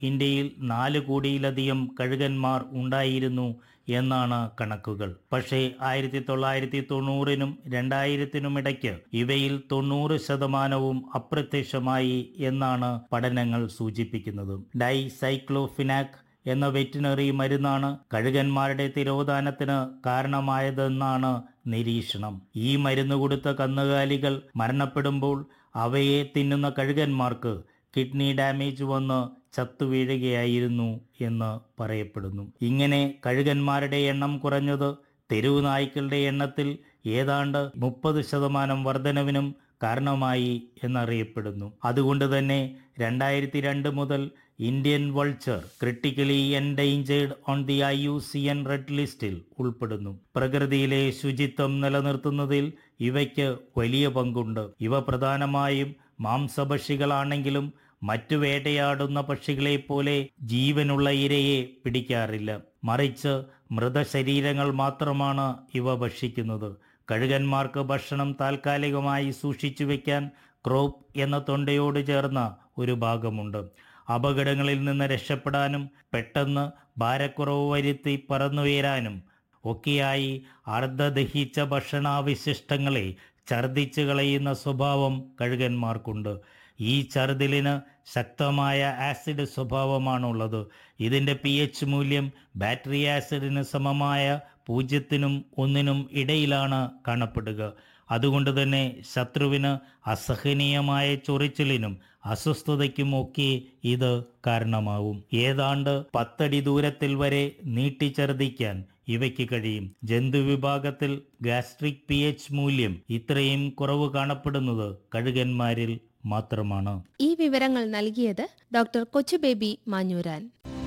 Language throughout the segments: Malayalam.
ഇന്ത്യയിൽ നാല് കോടിയിലധികം കഴുകന്മാർ ഉണ്ടായിരുന്നു എന്നാണ് കണക്കുകൾ പക്ഷേ ആയിരത്തി തൊള്ളായിരത്തി തൊണ്ണൂറിനും രണ്ടായിരത്തിനും ഇടയ്ക്ക് ഇവയിൽ തൊണ്ണൂറ് ശതമാനവും അപ്രത്യക്ഷമായി എന്നാണ് പഠനങ്ങൾ സൂചിപ്പിക്കുന്നത് ഡൈസൈക്ലോഫിനാക് എന്ന വെറ്റിനറി മരുന്നാണ് കഴുകന്മാരുടെ തിരോധാനത്തിന് കാരണമായതെന്നാണ് നിരീക്ഷണം ഈ മരുന്ന് കൊടുത്ത കന്നുകാലികൾ മരണപ്പെടുമ്പോൾ അവയെ തിന്നുന്ന കഴുകന്മാർക്ക് കിഡ്നി ഡാമേജ് വന്ന് ചത്തുവീഴുകയായിരുന്നു എന്ന് പറയപ്പെടുന്നു ഇങ്ങനെ കഴുകന്മാരുടെ എണ്ണം കുറഞ്ഞത് തെരുവ് നായ്ക്കളുടെ എണ്ണത്തിൽ ഏതാണ്ട് മുപ്പത് ശതമാനം വർധനവിനും കാരണമായി എന്നറിയപ്പെടുന്നു അതുകൊണ്ട് തന്നെ രണ്ടായിരത്തി രണ്ട് മുതൽ Indian vulture critically endangered on the I U C N red ലിസ്റ്റിൽ ഉൾപ്പെടുന്നു പ്രകൃതിയിലെ ശുചിത്വം നിലനിർത്തുന്നതിൽ ഇവയ്ക്ക് വലിയ പങ്കുണ്ട് ഇവ പ്രധാനമായും മാംസഭക്ഷികളാണെങ്കിലും മറ്റു വേട്ടയാടുന്ന പക്ഷികളെ പോലെ ജീവനുള്ള ഇരയെ പിടിക്കാറില്ല മറിച്ച് മൃതശരീരങ്ങൾ മാത്രമാണ് ഇവ ഭക്ഷിക്കുന്നത് കഴുകന്മാർക്ക് ഭക്ഷണം താൽക്കാലികമായി സൂക്ഷിച്ചു വെക്കാൻ ക്രോപ്പ് എന്ന തൊണ്ടയോട് ചേർന്ന ഒരു ഭാഗമുണ്ട് അപകടങ്ങളിൽ നിന്ന് രക്ഷപ്പെടാനും പെട്ടെന്ന് ഭാരക്കുറവ് വരുത്തി പറന്നുയരാനും ഒക്കെയായി അർദ്ധദഹിച്ച ഭക്ഷണാവശിഷ്ടങ്ങളെ ഛർദ്ദിച്ചു കളയുന്ന സ്വഭാവം കഴുകന്മാർക്കുണ്ട് ഈ ഛർദിലിന് ശക്തമായ ആസിഡ് സ്വഭാവമാണുള്ളത് ഇതിൻ്റെ പി എച്ച് മൂല്യം ബാറ്ററി ആസിഡിന് സമമായ പൂജ്യത്തിനും ഒന്നിനും ഇടയിലാണ് കാണപ്പെടുക അതുകൊണ്ട് തന്നെ ശത്രുവിന് അസഹനീയമായ ചൊറിച്ചിലിനും അസ്വസ്ഥതയ്ക്കും ഒക്കെ ഇത് കാരണമാവും ഏതാണ്ട് പത്തടി ദൂരത്തിൽ വരെ നീട്ടിച്ചർദിക്കാൻ ഇവയ്ക്ക് കഴിയും ജന്തുവിഭാഗത്തിൽ ഗാസ്ട്രിക് പി എച്ച് മൂല്യം ഇത്രയും കുറവ് കാണപ്പെടുന്നത് കഴുകന്മാരിൽ മാത്രമാണ് ഈ വിവരങ്ങൾ നൽകിയത് ഡോക്ടർ കൊച്ചുബേബി മാഞ്ഞൂരാൻ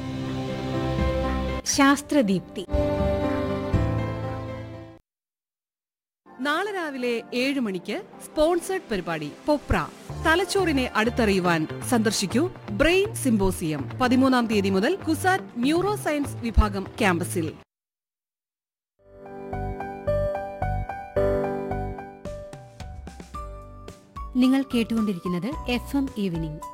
ശാസ്ത്രദീപ്തി നാളെ രാവിലെ ഏഴ് മണിക്ക് സ്പോൺസേഡ് പരിപാടി പൊപ്ര തലച്ചോറിനെ അടുത്തറിയുവാൻ സന്ദർശിക്കൂ ബ്രെയിൻ സിംബോസിയം പതിമൂന്നാം തീയതി മുതൽ കുസാറ്റ് ന്യൂറോ സയൻസ് വിഭാഗം ക്യാമ്പസിൽ നിങ്ങൾ കേട്ടുകൊണ്ടിരിക്കുന്നത് എഫ് എം ഈവനിംഗ്